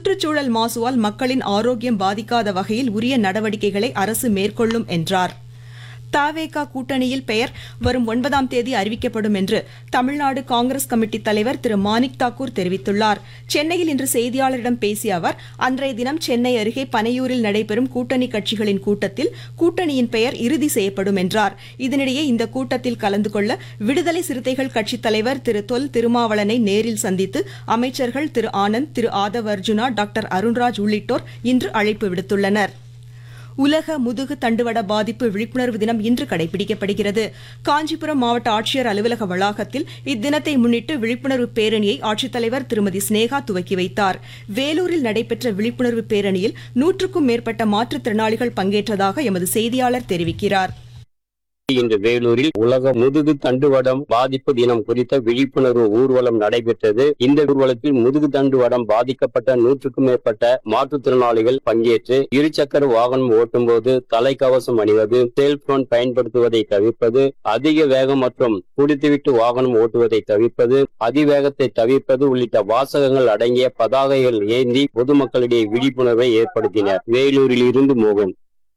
சுற்றுச்சூழல் மாசுவால் மக்களின் ஆரோக்கியம் பாதிக்காத வகையில் உரிய நடவடிக்கைகளை அரசு மேற்கொள்ளும் என்றார் தாவேகா கூட்டணியில் பெயர் வரும் ஒன்பதாம் தேதி அறிவிக்கப்படும் என்று தமிழ்நாடு காங்கிரஸ் கமிட்டி தலைவர் திரு மாணிக் தாக்கூர் தெரிவித்துள்ளார் சென்னையில் இன்று செய்தியாளரிடம் பேசிய அவர் அன்றைய தினம் சென்னை அருகே பனையூரில் நடைபெறும் கூட்டணி கட்சிகளின் கூட்டத்தில் கூட்டணியின் பெயர் இறுதி செய்யப்படும் என்றார் இதனிடையே இந்த கூட்டத்தில் கலந்து கொள்ள விடுதலை சிறுத்தைகள் கட்சித் தலைவர் திரு தொல் திருமாவளனை நேரில் சந்தித்து அமைச்சர்கள் திரு ஆனந்த் திரு ஆதவ் அர்ஜுனா டாக்டர் அருண்ராஜ் உள்ளிட்டோர் இன்று அழைப்பு விடுத்துள்ளனர் உலக முதுகு தண்டுவட பாதிப்பு விழிப்புணர்வு தினம் இன்று கடைபிடிக்கப்படுகிறது காஞ்சிபுரம் மாவட்ட ஆட்சியர் அலுவலக வளாகத்தில் இத்தினத்தை முன்னிட்டு விழிப்புணர்வு பேரணியை ஆட்சித்தலைவர் திருமதி ஸ்னேகா துவக்கி வைத்தார் வேலூரில் நடைபெற்ற விழிப்புணர்வு பேரணியில் நூற்றுக்கும் மேற்பட்ட மாற்றுத்திறனாளிகள் பங்கேற்றதாக எமது செய்தியாளர் தெரிவிக்கிறார் இன்று வேலூரில் உலக முதுகு தண்டுவடம் பாதிப்பு தினம் குறித்த விழிப்புணர்வு ஊர்வலம் நடைபெற்றது இந்த ஊர்வலத்தில் முதுகு தண்டுவடம் பாதிக்கப்பட்ட நூற்றுக்கும் மேற்பட்ட மாற்றுத்திறனாளிகள் பங்கேற்று இருசக்கர வாகனம் ஓட்டும்போது தலைக்கவசம் அணிவது செல்போன் பயன்படுத்துவதை தவிர்ப்பது அதிக வேகம் மற்றும் குடித்துவிட்டு வாகனம் ஓட்டுவதை தவிர்ப்பது அதிவேகத்தை தவிர்ப்பது உள்ளிட்ட வாசகங்கள் அடங்கிய பதாகைகள் ஏந்தி பொதுமக்களிடையே விழிப்புணர்வை ஏற்படுத்தினர் வேலூரில் இருந்து மோகன்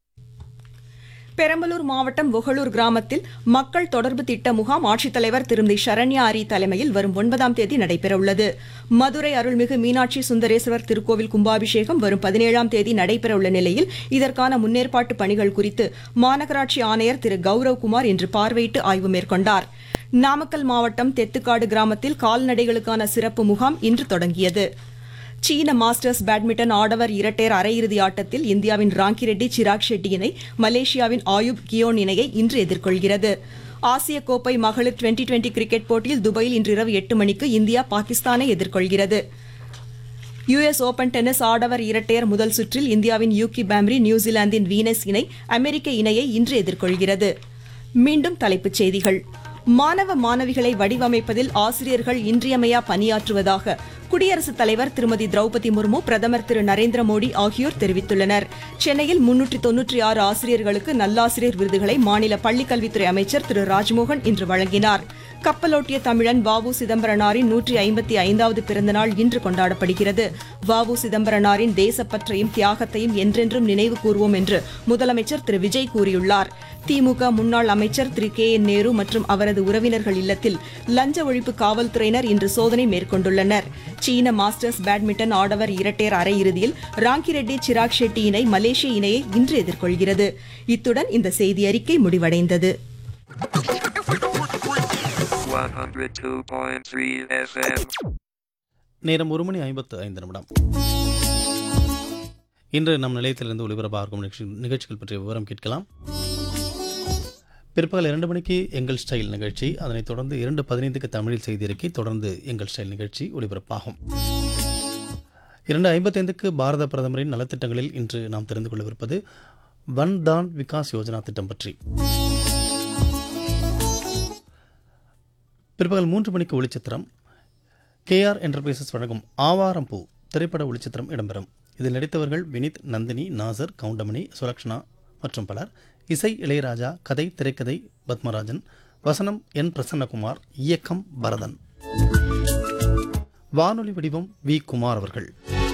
பெரம்பலூர் மாவட்டம் ஒகலூர் கிராமத்தில் மக்கள் தொடர்பு திட்ட முகாம் ஆட்சித்தலைவர் திருமதி சரண்யா அரி தலைமையில் வரும் ஒன்பதாம் தேதி நடைபெறவுள்ளது மதுரை அருள்மிகு மீனாட்சி சுந்தரேஸ்வரர் திருக்கோவில் கும்பாபிஷேகம் வரும் பதினேழாம் தேதி நடைபெறவுள்ள நிலையில் இதற்கான முன்னேற்பாட்டு பணிகள் குறித்து மாநகராட்சி ஆணையர் திரு கௌரவ் குமார் இன்று பார்வையிட்டு ஆய்வு மேற்கொண்டார் நாமக்கல் மாவட்டம் தெத்துக்காடு கிராமத்தில் கால்நடைகளுக்கான சிறப்பு முகாம் இன்று தொடங்கியது சீன மாஸ்டர்ஸ் பேட்மிண்டன் ஆடவர் இரட்டையர் அரையிறுதி ஆட்டத்தில் இந்தியாவின் ராங்கி ரெட்டி சிராக் ஷெட்டி இணை மலேசியாவின் ஆயுப் கியோன் இணையை இன்று எதிர்கொள்கிறது ஆசிய கோப்பை மகளிர் டுவெண்டி டுவெண்டி கிரிக்கெட் போட்டியில் துபாயில் இன்று இரவு எட்டு மணிக்கு இந்தியா பாகிஸ்தானை எதிர்கொள்கிறது யுஎஸ் ஓபன் டென்னிஸ் ஆடவர் இரட்டையர் முதல் சுற்றில் இந்தியாவின் யூகி பாம்ரி நியூசிலாந்தின் வீனஸ் இணை அமெரிக்க இணையை இன்று எதிர்கொள்கிறது மீண்டும் தலைப்புச் செய்திகள் மாணவ மாணவிகளை வடிவமைப்பதில் ஆசிரியர்கள் இன்றியமையா பணியாற்றுவதாக குடியரசுத் தலைவர் திருமதி திரௌபதி முர்மு பிரதமர் திரு நரேந்திர மோடி ஆகியோர் தெரிவித்துள்ளனர் சென்னையில் முன்னூற்றி தொன்னூற்றி ஆறு ஆசிரியர்களுக்கு நல்லாசிரியர் விருதுகளை மாநில பள்ளிக்கல்வித்துறை அமைச்சர் திரு ராஜ்மோகன் இன்று வழங்கினார் கப்பலோட்டிய தமிழன் வாவு சிதம்பரனாரின் நூற்றி ஐம்பத்தி ஐந்தாவது பிறந்தநாள் இன்று கொண்டாடப்படுகிறது வாவு சிதம்பரனாரின் தேசப்பற்றையும் தியாகத்தையும் என்றென்றும் நினைவு கூர்வோம் என்று முதலமைச்சர் திரு விஜய் கூறியுள்ளார் திமுக முன்னாள் அமைச்சர் திரு கே என் நேரு மற்றும் அவரது உறவினர்கள் இல்லத்தில் லஞ்ச ஒழிப்பு காவல்துறையினர் இன்று சோதனை மேற்கொண்டுள்ளனர் சீன மாஸ்டர்ஸ் பேட்மிண்டன் ஆடவர் இரட்டையர் அரையிறுதியில் ராங்கிரெட்டி சிராக் ஷெட்டி இணை மலேசிய இணையை இன்று எதிர்கொள்கிறது இத்துடன் இந்த செய்தி அறிக்கை முடிவடைந்தது 102.3 FM. நேரம் ஒரு மணி ஐம்பத்து ஐந்து நிமிடம் இன்று நம் நிலையத்திலிருந்து ஒளிபரப்பாகும் நிகழ்ச்சி நிகழ்ச்சிகள் பற்றிய விவரம் கேட்கலாம் பிற்பகல் இரண்டு மணிக்கு எங்கள் ஸ்டைல் நிகழ்ச்சி அதனைத் தொடர்ந்து இரண்டு பதினைந்துக்கு தமிழில் செய்தி அறிக்கை தொடர்ந்து எங்கள் ஸ்டைல் நிகழ்ச்சி ஒளிபரப்பாகும் இரண்டு ஐம்பத்தைந்துக்கு பாரத பிரதமரின் நலத்திட்டங்களில் இன்று நாம் தெரிந்து கொள்ளவிருப்பது வன் தான் விகாஸ் யோஜனா திட்டம் பற்றி பிற்பகல் மூன்று மணிக்கு ஒளிச்சித்திரம் கேஆர் என்டர்பிரைசஸ் வழங்கும் ஆவாரம் பூ திரைப்பட ஒளிச்சித்திரம் இடம்பெறும் இதில் நடித்தவர்கள் வினித் நந்தினி நாசர் கவுண்டமணி சுலக்ஷனா மற்றும் பலர் இசை இளையராஜா கதை திரைக்கதை பத்மராஜன் வசனம் என் பிரசன்னகுமார் இயக்கம் பரதன் வானொலி வடிவம் வி குமார் அவர்கள்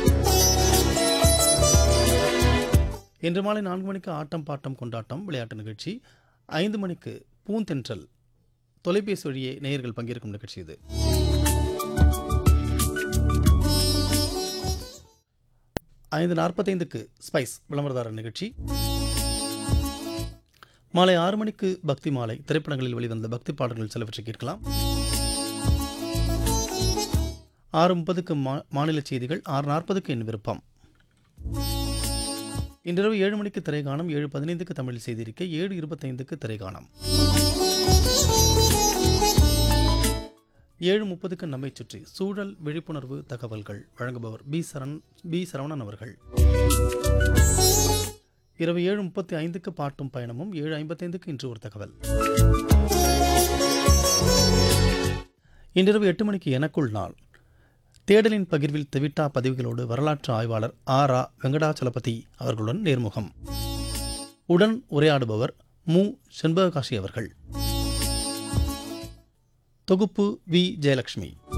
இன்று மாலை நான்கு மணிக்கு ஆட்டம் பாட்டம் கொண்டாட்டம் விளையாட்டு நிகழ்ச்சி ஐந்து மணிக்கு பூந்தென்றல் தொலைபேசி வழியே நேயர்கள் பங்கேற்கும் நிகழ்ச்சி இது ஐந்து நாற்பத்தைந்துக்கு ஸ்பைஸ் விளம்பரதாரர் நிகழ்ச்சி மாலை ஆறு மணிக்கு பக்தி மாலை திரைப்படங்களில் வெளிவந்த பக்தி பாடல்கள் சிலவற்றை கேட்கலாம் ஆறு முப்பதுக்கு மா மாநில செய்திகள் ஆறு நாற்பதுக்கு என் விருப்பம் இன்றிரவு ஏழு மணிக்கு திரைகாணம் ஏழு பதினைந்துக்கு தமிழ் செய்தி அறிக்கை ஏழு இருபத்தைந்துக்கு திரைகாணம் ஏழு முப்பதுக்கு நம்மை சுற்றி சூழல் விழிப்புணர்வு தகவல்கள் வழங்குபவர் பி சரண் பி சரவணன் அவர்கள் இரவு ஏழு முப்பத்தி ஐந்துக்கு பாட்டும் பயணமும் ஏழு ஐம்பத்தைந்துக்கு இன்று ஒரு தகவல் இன்றிரவு எட்டு மணிக்கு எனக்குள் நாள் தேடலின் பகிர்வில் தெவிட்டா பதிவுகளோடு வரலாற்று ஆய்வாளர் ஆ ரா வெங்கடாச்சலபதி அவர்களுடன் நேர்முகம் உடன் உரையாடுபவர் மு செண்பககாஷி அவர்கள் தொகுப்பு வி ஜெயலட்சுமி